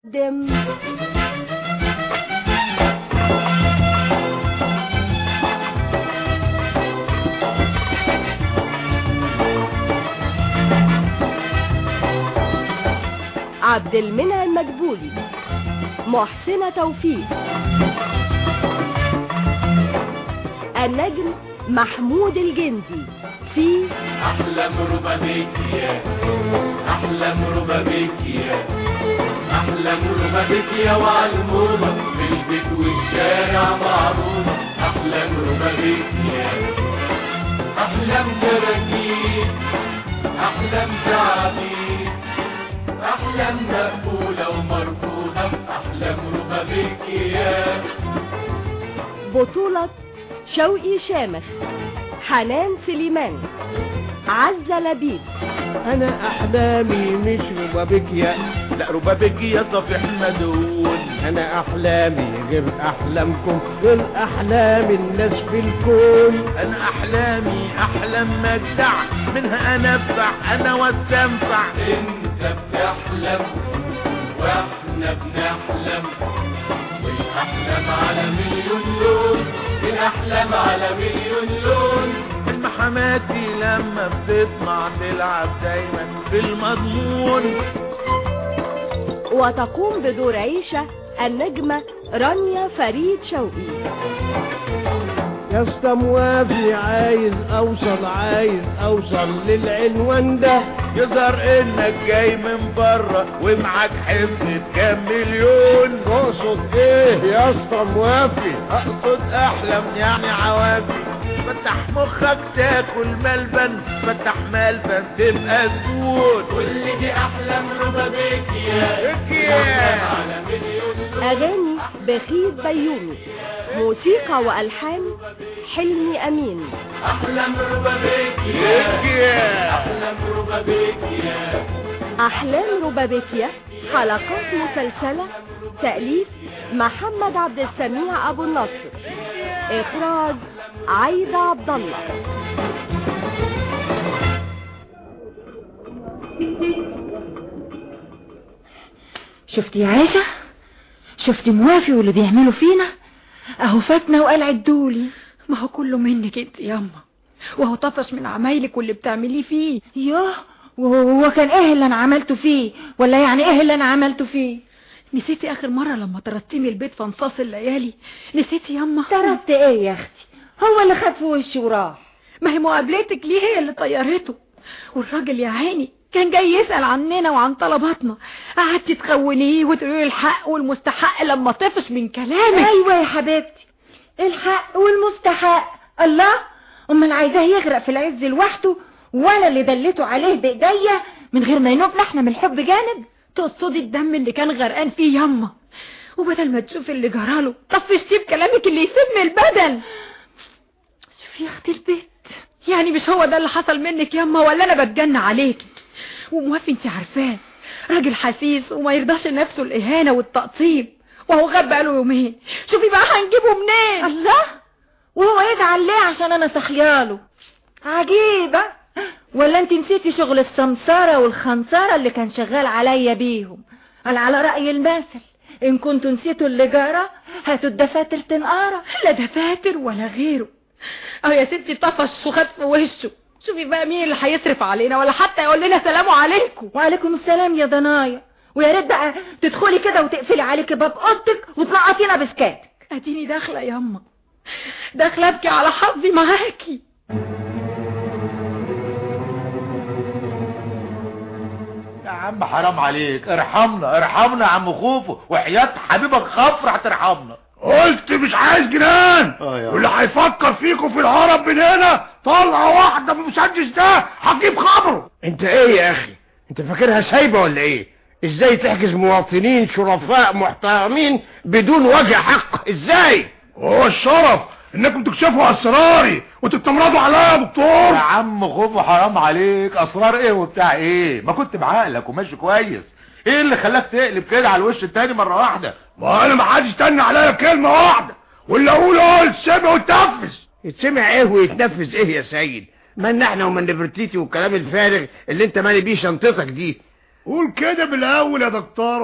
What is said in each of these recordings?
دم عبد المنعم مدبولي محسنة توفيق النجم محمود الجندي في أحلم ربابيكيا أحلم ربابيكيا أحلم ربابيكيا وعلمومة في البيت والشارع معروفة أحلم ربابيكيا أحلم كراكيب أحلم تعابير أحلم مقبولة ومرفوضة أحلم ربابيكيا بطولة شوقي شامخ حنان سليمان عزة لبيب انا احلامي مش ربابيكيا لا ربابيكيا صفيح مدون انا احلامي غير احلامكم غير احلام الناس في الكون انا احلامي احلام مجدع منها انفع انا واستنفع انت بتحلم واحنا بنحلم والاحلام على مليون لون الاحلام على مليون لون حماتي لما بتطمع تلعب دايما في المضمون وتقوم بدور عيشة النجمة رانيا فريد شوقي يا اسطى موافي عايز اوصل عايز اوصل للعنوان ده يظهر انك جاي من بره ومعاك حفظ كام مليون تقصد ايه يا اسطى موافي اقصد احلم يعني عوافي فتح مخك تاكل ملبن فتح ملبن تبقى زبون كل دي احلام ربابيكيا على أغاني بخيت بيومي موسيقى وألحان حلمي أمين احلام ربابيكيا احلام ربابيكيا أحلام ربابيكيا حلقات مسلسلة تأليف محمد عبد السميع أبو النصر إخراج عايدة عبد الله شفتي يا عيشة شفتي موافي واللي بيعملوا فينا اهو فاتنا وقال عدولي ما هو كله منك انت ياما وهو طفش من عمايلك واللي بتعمليه فيه ياه وهو كان ايه اللي انا عملته فيه ولا يعني ايه اللي انا عملته فيه نسيتي اخر مرة لما طردتيني البيت في انصاص الليالي نسيتي ياما طردت ايه يا اختي هو اللي خد في وشي وراح ما هي مقابلتك ليه هي اللي طيرته والراجل يا عيني كان جاي يسأل عننا وعن طلباتنا قعدتي تخونيه وتقولي الحق والمستحق لما طفش من كلامك ايوه يا حبيبتي الحق والمستحق الله امال عايزاه يغرق في العز لوحده وانا اللي دلته عليه بايديا من غير ما ينوبنا احنا من الحب جانب تقصدي الدم اللي كان غرقان فيه ياما وبدل ما تشوفي اللي جراله طفشتيه بكلامك اللي يسم البدن شوفي يا اختي البيت يعني مش هو ده اللي حصل منك ياما ولا انا بتجن عليك وموافي انت عارفاه راجل حسيس وما يرضاش لنفسه الاهانه والتقطيب وهو غاب بقاله يومين شوفي بقى هنجيبه منين الله وهو يزعل ليه عشان انا سخياله عجيبة ولا انت نسيتي شغل السمسارة والخنصارة اللي كان شغال عليا بيهم قال على رأي المثل ان كنتوا نسيتوا اللي جرى هاتوا الدفاتر تنقارة لا دفاتر ولا غيره اه يا ستي طفش وخد في وشه شوفي بقى مين اللي هيصرف علينا ولا حتى يقول لنا سلام عليكم وعليكم السلام يا ضنايا ويا ريت بقى تدخلي كده وتقفلي عليكي باب اوضتك وتنقطينا بسكاتك اديني داخله ياما داخله ابكي على حظي معاكي يا عم حرام عليك ارحمنا ارحمنا يا عم خوفو وحياة حبيبك خفرع ترحمنا قلت مش عايز جنان اه يا واللي هيفكر فيكم في الهرب من هنا طلع واحدة بالمسدس ده هجيب خبره انت ايه يا اخي انت فاكرها سايبة ولا ايه ازاي تحجز مواطنين شرفاء محترمين بدون وجه حق ازاي هو الشرف انكم تكشفوا اسراري وتتمردوا عليا يا يا دكتور عم خوفو حرام عليك اسرار ايه وبتاع ايه ما كنت بعقلك وماشي كويس ايه اللي خلاك تقلب كده على الوش التاني مرة واحدة ما انا ما حدش استنى عليا كلمة واحدة واللي اقوله قلت سمع وتنفذ يتسمع ايه ويتنفذ ايه يا سيد مالنا احنا ومن نفرتيتي والكلام الفارغ اللي انت مالي بيه شنطتك دي قول كده بالاول يا دكتورة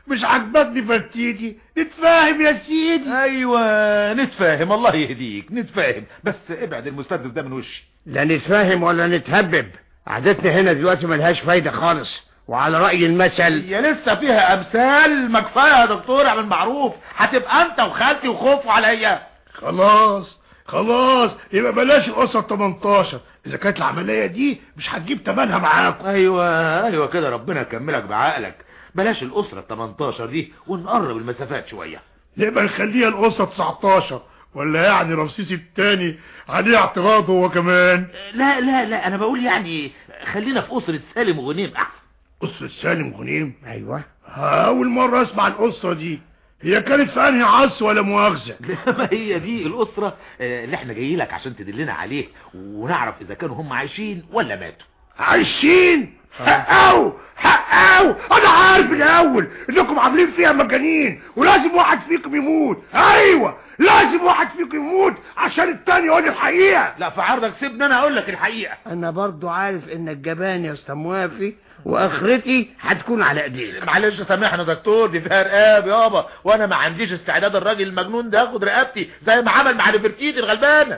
مش عجبتني فتيتي نتفاهم يا سيدي ايوه نتفاهم الله يهديك نتفاهم بس ابعد المستدرس ده من وشي لا نتفاهم ولا نتهبب عادتنا هنا دلوقتي ملهاش فايدة خالص وعلى رأي المثل هي لسه فيها امثال ما كفايه يا دكتور اعمل معروف هتبقى انت وخالتي وخوفوا عليا خلاص خلاص يبقى بلاش الاسره 18 اذا كانت العمليه دي مش هتجيب تمنها معاكم ايوه ايوه كده ربنا يكملك بعقلك بلاش الاسره ال 18 دي ونقرب المسافات شويه يبقى نخليها الاسره 19 ولا يعني رمسيس التاني عليه اعتراض هو كمان لا لا لا انا بقول يعني خلينا في اسره سالم وغنيم احسن اسره سالم غنيم ايوه اول مره اسمع الاسره دي هي كانت في انهي عصر ولا مؤاخذه ما هي دي الاسره آه، اللي احنا جايين لك عشان تدلنا عليه ونعرف اذا كانوا هم عايشين ولا ماتوا عايشين حققوا حققوا انا عارف الاول انكم عاملين فيها مجانين ولازم واحد فيكم يموت ايوه لازم واحد فيكم يموت عشان التاني يقول الحقيقه لا في عرضك سيبني انا اقول لك الحقيقه انا برضو عارف انك جبان يا استاذ موافي واخرتي هتكون على ايديك معلش سامحنا يا دكتور دي فيها رقاب يابا وانا ما عنديش استعداد الراجل المجنون ده ياخد رقبتي زي ما عمل مع نفرتيتي الغلبانه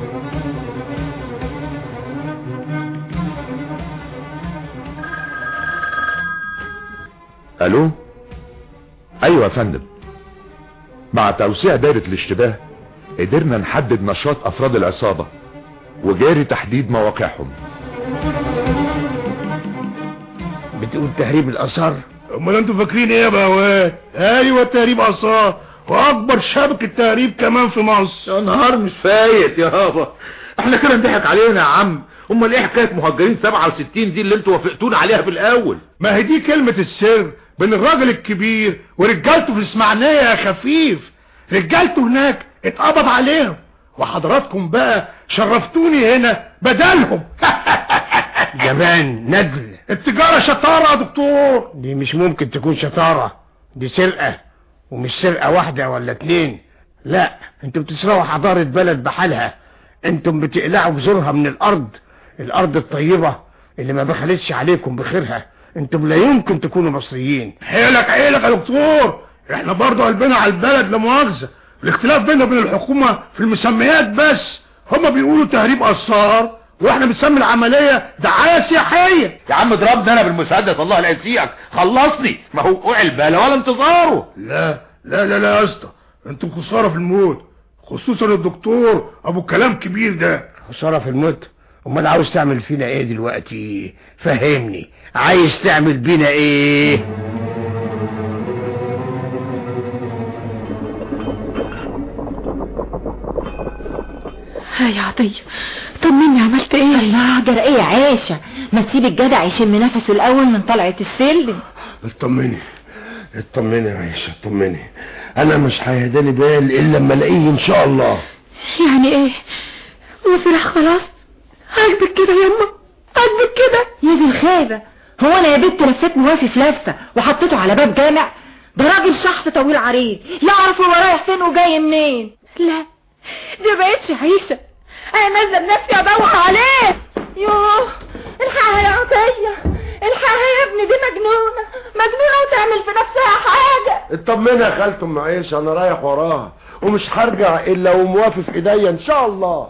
الو ايوه يا فندم مع توسيع دايرة الاشتباه قدرنا نحدد نشاط افراد العصابة وجاري تحديد مواقعهم بتقول تهريب الاثار امال انتوا فاكرين ايه يا بهوات ايوه تهريب اثار واكبر شبكه تهريب كمان في مصر يا نهار مش فايت يابا احنا كده انضحك علينا يا عم امال ايه حكايه مهجرين 67 دي اللي انتوا وافقتونا عليها في الاول ما هي دي كلمة السر بين الراجل الكبير ورجالته في الاسماعيلية يا خفيف رجالته هناك اتقبض عليهم وحضراتكم بقى شرفتوني هنا بدلهم جبان ندل التجارة شطارة يا دكتور دي مش ممكن تكون شطارة دي سرقة ومش سرقة واحدة ولا اتنين لا انتوا بتسرقوا حضارة بلد بحالها انتم بتقلعوا بذورها من الارض الارض الطيبة اللي ما بخلتش عليكم بخيرها انتم لا يمكن تكونوا مصريين حيلك حيلك يا دكتور احنا برضو قلبنا على البلد لا مؤاخذة الاختلاف بيننا وبين الحكومة في المسميات بس هما بيقولوا تهريب اثار واحنا بنسمي العملية دعاية سياحية يا عم ضربني انا بالمسدس الله لا يسيئك خلصني ما هو وقع البلا ولا انتظاره لا لا لا لا يا اسطى انتم خسارة في الموت خصوصا الدكتور ابو كلام كبير ده خسارة في الموت امال عاوز تعمل فينا ايه دلوقتي فهمني عايز تعمل بينا ايه ها يا عطية طمني عملت ايه الله جرى ايه يا عيشة ما تسيب الجدع يشم نفسه الاول من طلعة السلم اطمني اطمني يا عيشة اطمني انا مش هيهداني بال الا لما الاقيه ان شاء الله يعني ايه وفرح خلاص عاجبك كده يما عاجبك كده يا دي الخيبة هو انا يا بنت لفيت موافي في لفة وحطيته على باب جامع ده راجل شحط طويل عريض يعرف هو رايح فين وجاي منين لا دي بقتش عيشة انا نازله بنفسي ادور عليه يوه الحقها يا عطية الحقها يا ابني دي مجنونة مجنونة وتعمل في نفسها حاجة اطمني يا خالته ام عيشة انا رايح وراها ومش هرجع الا وموافي في ايديا ان شاء الله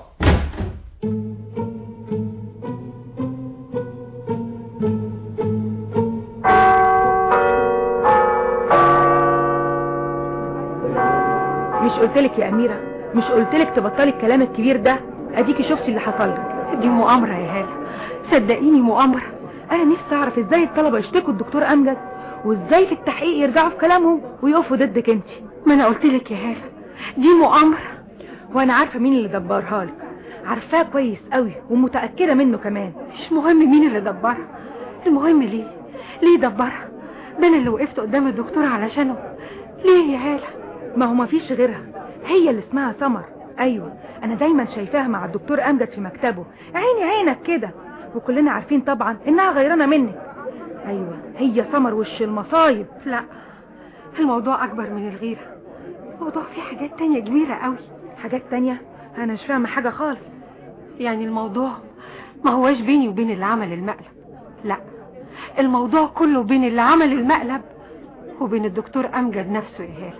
مش قلتلك يا أميرة مش قلتلك تبطلي الكلام الكبير ده اديكي شفتي اللي حصل لك دي مؤامرة يا هالة صدقيني مؤامرة انا نفسي اعرف ازاي الطلبة يشتكوا الدكتور امجد وازاي في التحقيق يرجعوا في كلامهم ويقفوا ضدك انت ما انا قلت لك يا هالة دي مؤامرة وانا عارفة مين اللي دبرها لك عارفاه كويس قوي ومتأكدة منه كمان مش مهم مين اللي دبرها المهم ليه ليه دبرها ده انا اللي وقفت قدام الدكتور علشانه ليه يا هالة ما هو مفيش غيرها هي اللي اسمها سمر ايوه انا دايما شايفاها مع الدكتور امجد في مكتبه عيني عينك كده وكلنا عارفين طبعا انها غيرانه منك ايوه هي سمر وش المصايب لا الموضوع اكبر من الغيرة الموضوع فيه حاجات تانية كبيرة قوي حاجات تانية انا مش فاهمه حاجه خالص يعني الموضوع ما هواش بيني وبين اللي عمل المقلب لا الموضوع كله بين اللي عمل المقلب وبين الدكتور أمجد نفسه يا هالة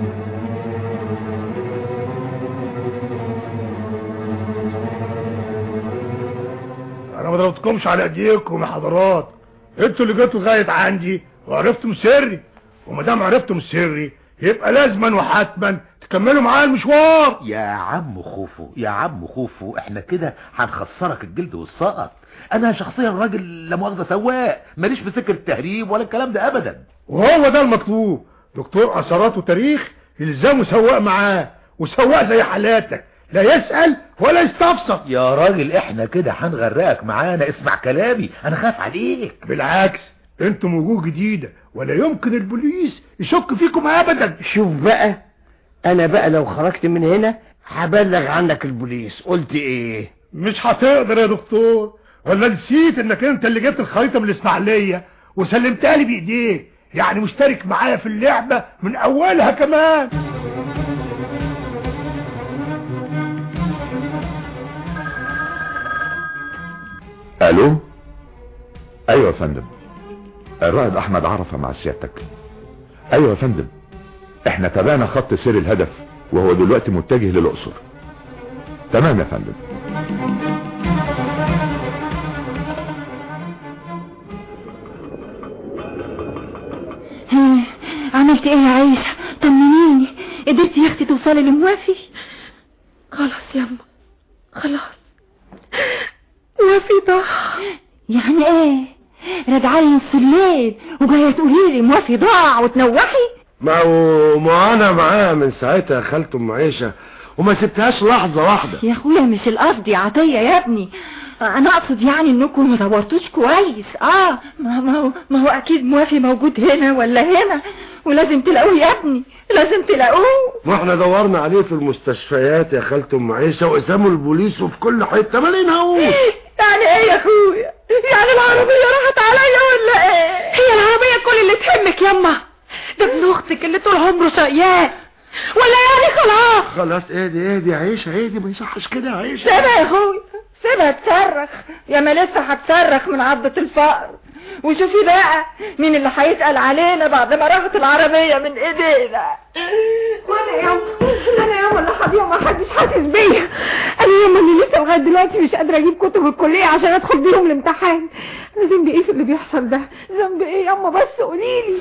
انا ما ضربتكمش على ايديكم يا حضرات انتوا اللي جيتوا لغايه عندي وعرفتم سري وما دام عرفتم سري يبقى لازما وحتما تكملوا معايا المشوار يا عم خوفو يا عم خوفو احنا كده هنخسرك الجلد والسقط انا شخصيا راجل لا مؤاخذه سواق ماليش في سكه التهريب ولا الكلام ده ابدا وهو ده المطلوب دكتور اثارات وتاريخ يلزمه سواق معاه وسواق زي حالاتك لا يسأل ولا يستفسر يا راجل احنا كده هنغرقك معانا اسمع كلامي انا خاف عليك بالعكس انتم وجوه جديدة ولا يمكن البوليس يشك فيكم ابدا شوف بقى انا بقى لو خرجت من هنا هبلغ عنك البوليس قلت ايه مش هتقدر يا دكتور ولا نسيت انك انت اللي جبت الخريطة من الاسماعيلية وسلمتها لي بايديك يعني مشترك معايا في اللعبة من اولها كمان الو ايوه يا فندم الرائد احمد عرفة مع سيادتك ايوه يا فندم احنا تابعنا خط سير الهدف وهو دلوقتي متجه للاقصر تمام يا فندم ها، عملت ايه يا عيشة طمنيني قدرتي يا اختي توصلي لموافي خلاص يما خلاص وفي ضاع يعني ايه راجعه لي نص الليل وجايه تقولي لي موافي ضاع وتنوحي ما هو ما انا معاها من ساعتها يا خالته ام عيشه وما سبتهاش لحظه واحده يا اخويا مش القصد يا عطيه يا ابني انا اقصد يعني انكم ما دورتوش كويس اه ما ما هو ما هو اكيد موافي موجود هنا ولا هنا ولازم تلاقوه يا ابني لازم تلاقوه ما احنا دورنا عليه في المستشفيات يا خالته ام عيشه وقسموا البوليس وفي كل حته ما لقيناهوش يعني ايه يا اخويا يعني العربيه راحت عليا ولا ايه هي العربية كل اللي تهمك يما ده ابن اختك اللي طول عمره شقيان ولا يعني خلاص خلاص اهدي اهدي يا عيشه اهدي ما يصحش كده يا عيشه سيبها يا اخويا سيبها تصرخ يا ما لسه هتصرخ من عضة الفقر وشوفي بقى مين اللي هيسأل علينا بعد ما راحت العربية من ايدينا وانا يوم انا يوم اللي حاضيه ما حدش حاسس بيا انا يوم اللي لسه لغايه دلوقتي مش قادره اجيب كتب الكليه عشان ادخل بيهم الامتحان انا ذنبي ايه في اللي بيحصل ده ذنبي ايه ياما بس قوليلي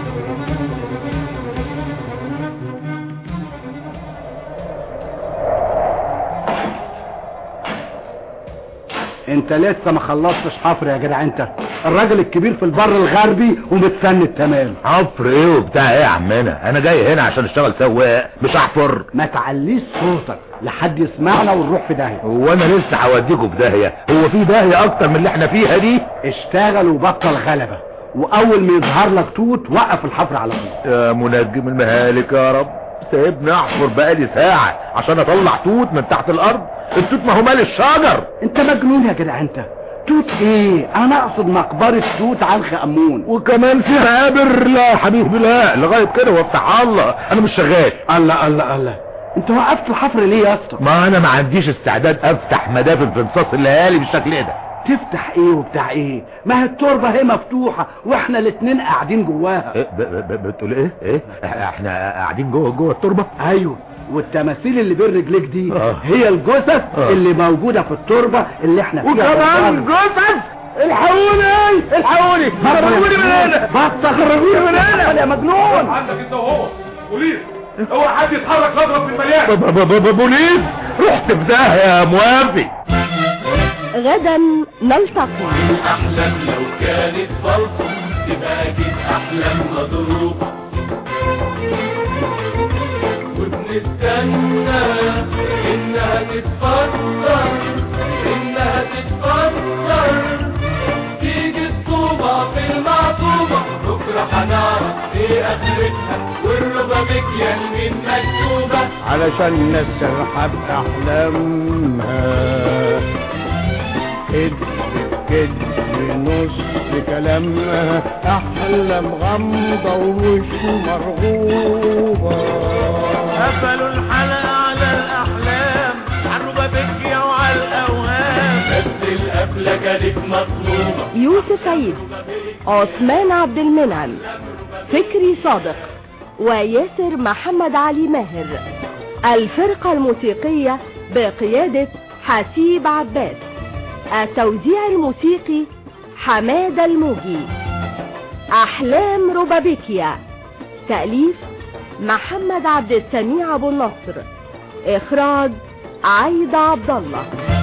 انت لسه ما خلصتش حفر يا جدع انت الراجل الكبير في البر الغربي ومتسند تمام حفر ايه وبتاع ايه يا عمنا انا جاي هنا عشان اشتغل سواق مش احفر ما تعليش صوتك لحد يسمعنا ونروح في داهيه هو انا لسه هوديكوا في داهيه هو في داهيه اكتر من اللي احنا فيها دي اشتغل وبطل غلبه واول ما يظهر لك توت وقف الحفر على طول يا منجم المهالك يا رب سايبني احفر بقالي ساعة عشان اطلع توت من تحت الارض التوت ما هو مال الشجر انت مجنون يا جدع انت توت ايه انا اقصد مقبرة توت عنخ امون وكمان فيها قابر لا يا حبيبي لا لغاية كده وافتح الله انا مش شغال الله الله الله انت وقفت الحفر ليه يا اسطى ما انا ما عنديش استعداد افتح مدافن في نصاص الليالي بالشكل ده تفتح ايه وبتاع ايه ما هي التربة هي مفتوحة واحنا الاتنين قاعدين جواها إيه ب- ب- ب- بتقول ايه ايه احنا قاعدين جوه جوه التربة ايوه والتماثيل اللي بين رجليك دي آه. هي الجثث آه. اللي موجودة في التربة اللي احنا فيها وكمان بالظبط. جثث الحقوني الحقوني خرجوني من هنا بطل خرجوني من هنا يا مجنون عندك انت وهو بوليس اوعى حد يتحرك اضرب في المليان ب- ب- ب- بوليس رحت في داهية يا موافي غدا نلتقي احلام لو كانت فالصم تبقى اكيد احلام مضروبة وبنستنى انها تتفسر انها تتفسر تيجي الطوبة في المعطوبة بكرة هنعرف ايه اخرتها والربا مكيال من مكتوبة علشان نسرحب احلامها كدب كدب نص كلامها احلام غامضة ووش مرغوبة قفلوا الحلقة على الأحلام عالربا بكيا وعلى الأوهام بس القفلة كانت مطلوبة يوسف عيد عثمان عبد المنعم فكري صادق وياسر محمد علي ماهر الفرقة الموسيقية بقيادة حسيب عباس التوزيع الموسيقي حمادة الموجي أحلام روبابيكيا تأليف محمد عبد السميع أبو النصر إخراج عايدة عبد الله